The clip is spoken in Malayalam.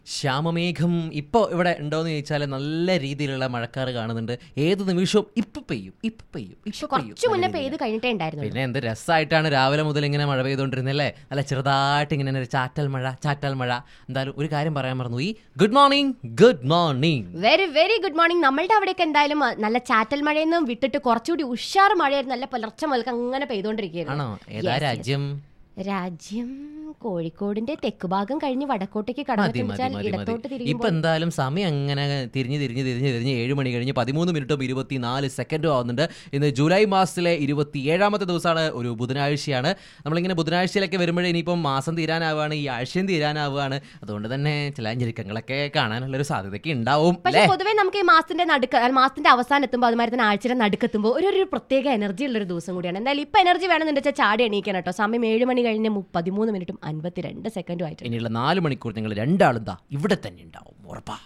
ശ്യാമമേഘം ഇപ്പോൾ ഇവിടെ ഉണ്ടോയെന്ന് ചോദിച്ചാൽ നല്ല രീതിയിലുള്ള മഴക്കാർ കാണുന്നുണ്ട് ഏത് നിമിഷവും ഇപ്പം പെയ്യും ഇപ്പം പെയ്യും ഇപ്പം പെയ്യും കുറച്ചു മുന്നേ നല്ല പെയ്ത് കഴിഞ്ഞിട്ടേ ഉണ്ടായിരുന്നു പിന്നെ എന്ത് രസമായിട്ടാണ് രാവിലെ മുതൽ ഇങ്ങനെ മഴ പെയ്തുകൊണ്ടിരുന്നല്ലേ നല്ല ചെറുതായിട്ട് ഇങ്ങനെ ഒരു ചാറ്റൽ മഴ ചാറ്റൽ മഴ എന്തായാലും ഒരു കാര്യം പറയാൻ മറന്നു ഈ good morning good morning very very good morning നമ്മളുടെ അവിടെയൊക്കെ എന്തായാലും അഹ്, നല്ല ചാറ്റൽ മഴയൊന്നും വിട്ടിട്ട് കുറച്ചുകൂടി ഉഷാർ മഴയായിരുന്നു നല്ല പുലർച്ചെ മുതൽക്ക് അങ്ങനെ പെയ്തുകൊണ്ടിരിക്കുകയായിരുന്നു ആണോ ഏതാ Yes, yes. രാജ്യം രാജ്യം കോഴിക്കോടിന്റെ തെക്ക് ഭാഗം കഴിഞ്ഞ് വടക്കോട്ടേക്ക് മതി കടന്നു മതി വെച്ചാൽ മതി ഇടത്തോട്ട് മതി ഇപ്പൊ തിരിയുമ്പോൾ എന്തായാലും സമയം അങ്ങനെ തിരിഞ്ഞ് തിരിഞ്ഞ് തിരിഞ്ഞ് തിരിഞ്ഞ് ഏഴ് മണി കഴിഞ്ഞ് പതിമൂന്ന് മിനിറ്റും ഇരുപത്തി നാല് സെക്കൻഡും ആവുന്നുണ്ട് ഇന്ന് ജൂലൈ മാസത്തിലെ ഇരുപത്തി ഏഴാമത്തെ ദിവസമാണ് ഒരു ബുധനാഴ്ചയാണ് നമ്മളിങ്ങനെ ബുധനാഴ്ചയിലൊക്കെ വരുമ്പോഴേ ഇനിയിപ്പം മാസം തീരാനാവുകയാണ് ഈ ആഴ്ചയും തീരാനാവുകയാണ് അതുകൊണ്ട് തന്നെ ചില ഞെരുക്കങ്ങളൊക്കെ കാണാനുള്ളൊരു സാധ്യതയൊക്കെ ഉണ്ടാവും പക്ഷെ അല്ലേ പൊതുവേ നമുക്ക് ഈ മാസത്തിന്റെ നടുക്ക് അല്ല, മാസത്തിന്റെ അവസാനം എത്തുമ്പോൾ അതുമാതിരി തന്നെ ആഴ്ചയുടെ നടുക്കെത്തുമ്പോൾ ഒരു ഒരു പ്രത്യേക എനർജി ഉള്ള ഒരു ദിവസം കൂടിയാണ് എന്തായാലും ഇപ്പൊ എനർജി വേണമെന്ന് വെച്ചാൽ ചാടി എണീക്കാൻ കേട്ടോ സമയം ഏഴ് മണി കഴിഞ്ഞ് മു- പതിമൂന്ന് മിനിറ്റും അൻപത്തിരണ്ട് സെക്കൻഡും ആയിട്ട് ഇനിയുള്ള നാല് മണിക്കൂർ ഞങ്ങൾ രണ്ടാളും ദാ ഇവിടെ തന്നെ ഉണ്ടാവും ഉറപ്പാ